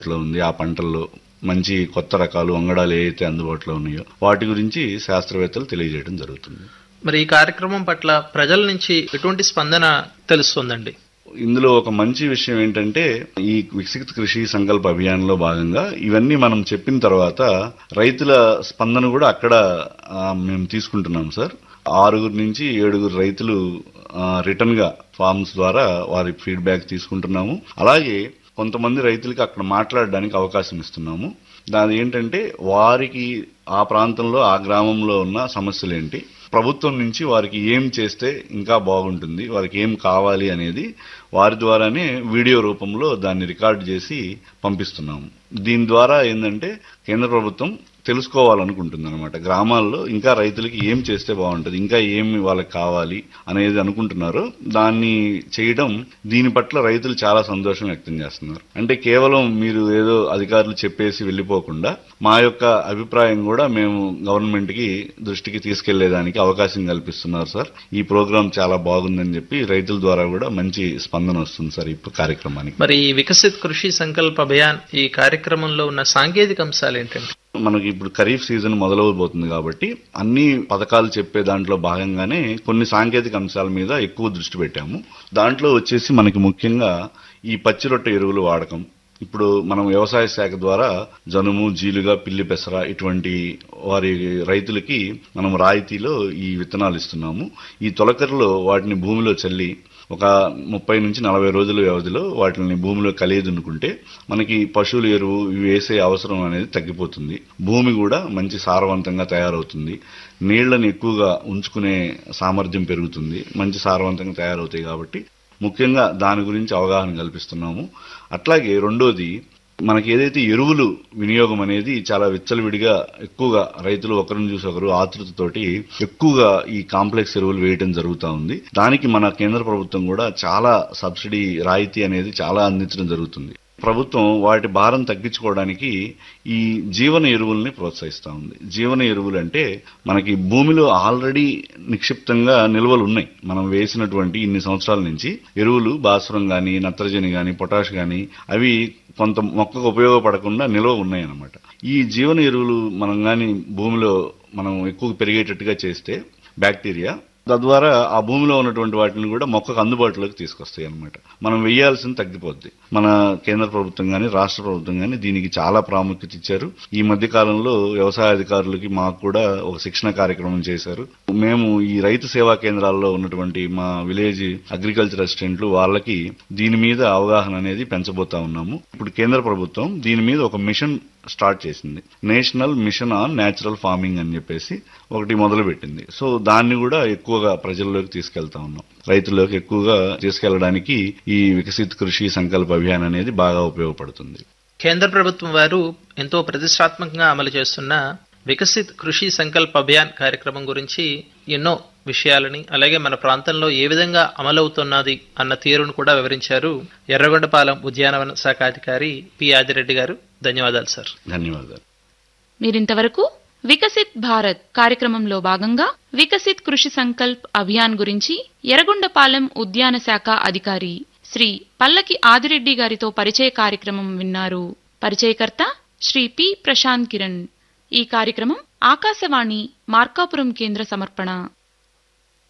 అందుబాటులో ఉంది ఆ పంటల్లో మంచి కొత్త రకాలు వంగడాలు ఏవైతే అందుబాటులో ఉన్నాయో వాటి గురించి శాస్త్రవేత్తలు తెలియజేయడం జరుగుతుంది మరి ఈ కార్యక్రమం పట్ల ప్రజల నుంచి ఎటువంటి స్పందన తెలుస్తుందండి ఇందులో ఒక మంచి విషయం ఏంటంటే ఈ వికసిత కృషి సంకల్ప అభియాన్లో భాగంగా ఇవన్నీ మనం చెప్పిన తర్వాత రైతుల స్పందన కూడా అక్కడ ఆ, మేము తీసుకుంటున్నాం సార్ ఆరుగురు నుంచి ఏడుగురు రైతులు రిటర్న్ గా ఫార్మ్స్ ద్వారా వారి ఫీడ్బ్యాక్ తీసుకుంటున్నాము అలాగే కొంతమంది రైతులకి అక్కడ మాట్లాడడానికి అవకాశం ఇస్తున్నాము దాని ఏంటంటే వారికి ఆ ప్రాంతంలో ఆ గ్రామంలో ఉన్న సమస్యలు ఏంటి ప్రభుత్వం నుంచి వారికి ఏం చేస్తే ఇంకా బాగుంటుంది వారికి ఏం కావాలి అనేది వారి ద్వారానే వీడియో రూపంలో దాన్ని రికార్డ్ చేసి పంపిస్తున్నాము దీని ద్వారా ఏంటంటే కేంద్ర ప్రభుత్వం తెలుసుకోవాలనుకుంటుంది అనమాట గ్రామాల్లో ఇంకా రైతులకి ఏం చేస్తే బాగుంటుంది ఇంకా ఏమి వాళ్ళకి కావాలి అనేది అనుకుంటున్నారో దాన్ని చేయడం దీని పట్ల రైతులు చాలా సంతోషం వ్యక్తం చేస్తున్నారు అంటే కేవలం మీరు ఏదో అధికారులు చెప్పేసి వెళ్ళిపోకుండా మా యొక్క అభిప్రాయం కూడా మేము గవర్నమెంట్ కి దృష్టికి తీసుకెళ్లేదానికి అవకాశం కల్పిస్తున్నారు సార్ ఈ ప్రోగ్రాం చాలా బాగుందని చెప్పి రైతుల ద్వారా కూడా మంచి స్పందన వస్తుంది సార్ ఈ కార్యక్రమానికి మరి ఈ వికసిత్ కృషి సంకల్ప అభియాన్ ఈ కార్యక్రమంలో ఉన్న సాంకేతిక అంశాలు ఏంటండి మనకి ఇప్పుడు ఖరీఫ్ సీజన్ మొదలవబోతుంది కాబట్టి అన్ని పథకాలు చెప్పే దాంట్లో భాగంగానే కొన్ని సాంకేతిక అంశాల మీద ఎక్కువ దృష్టి పెట్టాము దాంట్లో వచ్చేసి మనకి ముఖ్యంగా ఈ పచ్చి రొట్టె ఎరువులు వాడకం ఇప్పుడు మనం వ్యవసాయ శాఖ ద్వారా జనుము జీలుగా పిల్లి పెసర ఇటువంటి వారి రైతులకి మనం రాయితీలో ఈ విత్తనాలు ఇస్తున్నాము ఈ తొలకరిలో వాటిని భూమిలో చల్లి ఒక ముప్పై నుంచి నలభై రోజుల వ్యవధిలో వాటిని భూమిలో కలియదునుకుంటే మనకి పశువుల ఎరువు ఇవి వేసే అవసరం అనేది తగ్గిపోతుంది భూమి కూడా మంచి సారవంతంగా తయారవుతుంది నీళ్లను ఎక్కువగా ఉంచుకునే సామర్థ్యం పెరుగుతుంది మంచి సారవంతంగా తయారవుతాయి కాబట్టి ముఖ్యంగా దాని గురించి అవగాహన కల్పిస్తున్నాము అట్లాగే రెండోది మనకి ఏదైతే ఎరువులు వినియోగం అనేది చాలా విచ్చలవిడిగా ఎక్కువగా రైతులు ఒకరిని చూసి ఒకరు ఆతృతతోటి ఎక్కువగా ఈ కాంప్లెక్స్ ఎరువులు వేయడం జరుగుతూ ఉంది దానికి మన కేంద్ర ప్రభుత్వం కూడా చాలా సబ్సిడీ రాయితీ అనేది చాలా అందించడం జరుగుతుంది ప్రభుత్వం వాటి భారం తగ్గించుకోవడానికి ఈ జీవన ఎరువుల్ని ప్రోత్సహిస్తూ ఉంది జీవన ఎరువులు అంటే మనకి భూమిలో ఆల్రెడీ నిక్షిప్తంగా నిల్వలు ఉన్నాయి మనం వేసినటువంటి ఇన్ని సంవత్సరాల నుంచి ఎరువులు భాస్వరం కానీ నత్రజని కానీ పొటాష్ కానీ అవి కొంత మొక్కకు ఉపయోగపడకుండా నిల్వ ఉన్నాయి అన్నమాట ఈ జీవన ఎరువులు మనం కానీ భూమిలో మనం ఎక్కువ పెరిగేటట్టుగా చేస్తే బ్యాక్టీరియా తద్వారా ఆ భూమిలో ఉన్నటువంటి వాటిని కూడా మొక్కకు అందుబాటులోకి తీసుకొస్తాయి అన్నమాట మనం వేయాల్సింది తగ్గిపోద్ది మన కేంద్ర ప్రభుత్వం కానీ రాష్ట్ర ప్రభుత్వం కానీ దీనికి చాలా ప్రాముఖ్యత ఇచ్చారు ఈ మధ్య కాలంలో వ్యవసాయ అధికారులకి మాకు కూడా ఒక శిక్షణ కార్యక్రమం చేశారు మేము ఈ రైతు సేవా కేంద్రాల్లో ఉన్నటువంటి మా విలేజ్ అగ్రికల్చర్ అసిస్టెంట్లు వాళ్ళకి దీని మీద అవగాహన అనేది పెంచబోతా ఉన్నాము ఇప్పుడు కేంద్ర ప్రభుత్వం దీని మీద ఒక మిషన్ స్టార్ట్ చేసింది national mission on natural farming అని చెప్పేసి ఒకటి మొదలు పెట్టింది సో దాన్ని కూడా ఎక్కువగా ప్రజల్లోకి తీసుకెళ్తా ఉన్నాం రైతుల్లోకి ఎక్కువగా తీసుకెళ్లడానికి ఈ వికసిత్ కృషి సంకల్ప అభియాన్ అనేది బాగా ఉపయోగపడుతుంది కేంద్ర ప్రభుత్వం వారు ఎంతో ప్రతిష్టాత్మకంగా అమలు చేస్తున్న వికసిత్ కృషి సంకల్ప అభియాన్ కార్యక్రమం గురించి ఎన్నో విషయాలని అలాగే మన ప్రాంతంలో ఏ విధంగా అమలవుతున్నది అన్న తీరును కూడా వివరించారు ఎర్రగొండపాలెం ఉద్యానవన శాఖ అధికారి పి ఆదిరెడ్డి గారు ధన్యవాదాలు సార్ ధన్యవాదాలు మీరింతవరకు వికసిత్ భారత్ కార్యక్రమంలో భాగంగా వికసిత్ కృషి సంకల్ప్ అభియాన్ గురించి ఎర్రగొండపాలెం ఉద్యాన శాఖ అధికారి శ్రీ పల్లకి ఆదిరెడ్డి గారితో పరిచయ కార్యక్రమం విన్నారు పరిచయకర్త శ్రీ పి ప్రశాంత్ కిరణ్ ఈ కార్యక్రమం ఆకాశవాణి మార్కాపురం కేంద్ర సమర్పణ